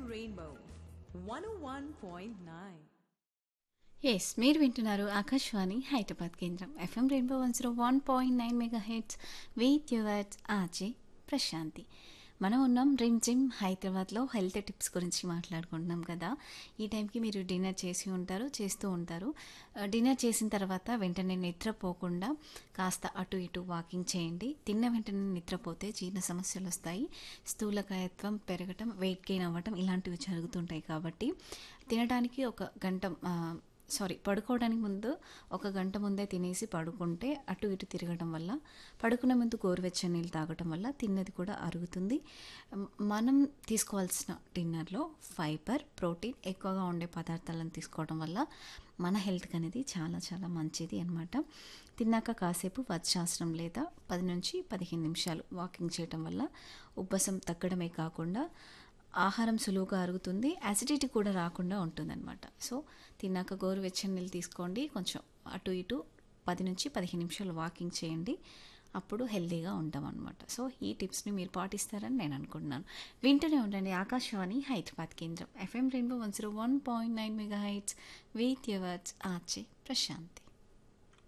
Rainbow 101.9. Yes మీరు వింటున్నారు ఆకాశవాణి హైదరాబాద్ కేంద్రం FM rainbow one zero one point nine mega hits with yours RJ Prashanti మనం ఉన్నాం రిమ్ జిమ్ హైదరాబాద్లో హెల్త్ టిప్స్ గురించి మాట్లాడుకుంటున్నాం కదా ఈ టైంకి మీరు డిన్నర్ చేసి ఉంటారు చేస్తూ ఉంటారు ఆ, డిన్నర్ చేసిన తర్వాత వెంటనే నిద్రపోకుండా కాస్త అటు ఇటు వాకింగ్ చేయండి తిన్న వెంటనే నిద్రపోతే జీర్ణ సమస్యలు వస్తాయి స్థూలకాయత్వం పెరగటం వెయిట్ గెయిన్ అవ్వటం ఇలాంటివి జరుగుతుంటాయి కాబట్టి తినడానికి ఒక గంట ఆ, సారీ పడుకోవడానికి ముందు ఒక గంట ముందే తినేసి పడుకుంటే అటు ఇటు తిరగడం వల్ల పడుకునే ముందు గోరువెచ్చని నీళ్ళు తాగటం వల్ల తిన్నది కూడా అరుగుతుంది మ్, మనం తీసుకోవాల్సిన డిన్నర్లో ఫైబర్ ప్రోటీన్ ఎక్కువగా ఉండే పదార్థాలను తీసుకోవడం వల్ల మన హెల్త్కి అనేది చాలా చాలా మంచిది అనమాట తిన్నాక కాసేపు వజ్రాసనం లేదా పది నుంచి పదిహేను నిమిషాలు వాకింగ్ చేయటం వల్ల ఉబ్బసం తగ్గడమే కాకుండా ఆహారం సులువుగా అరుగుతుంది యాసిడిటీ కూడా రాకుండా ఉంటుందన్నమాట సో తిన్నాక గోరువెచ్చని నీళ్ళు తీసుకోండి కొంచెం అటు ఇటు పది నుంచి పదిహేను నిమిషాలు వాకింగ్ చేయండి అప్పుడు హెల్తీగా ఉంటాం అనమాట సో ఈ టిప్స్ని మీరు పాటిస్తారని నేను అనుకుంటున్నాను వింటూనే ఉండండి ఆకాశవాణి హైదరాబాద్ కేంద్రం FM rainbow one zero one point nine mega hits with yours RJ Prashanti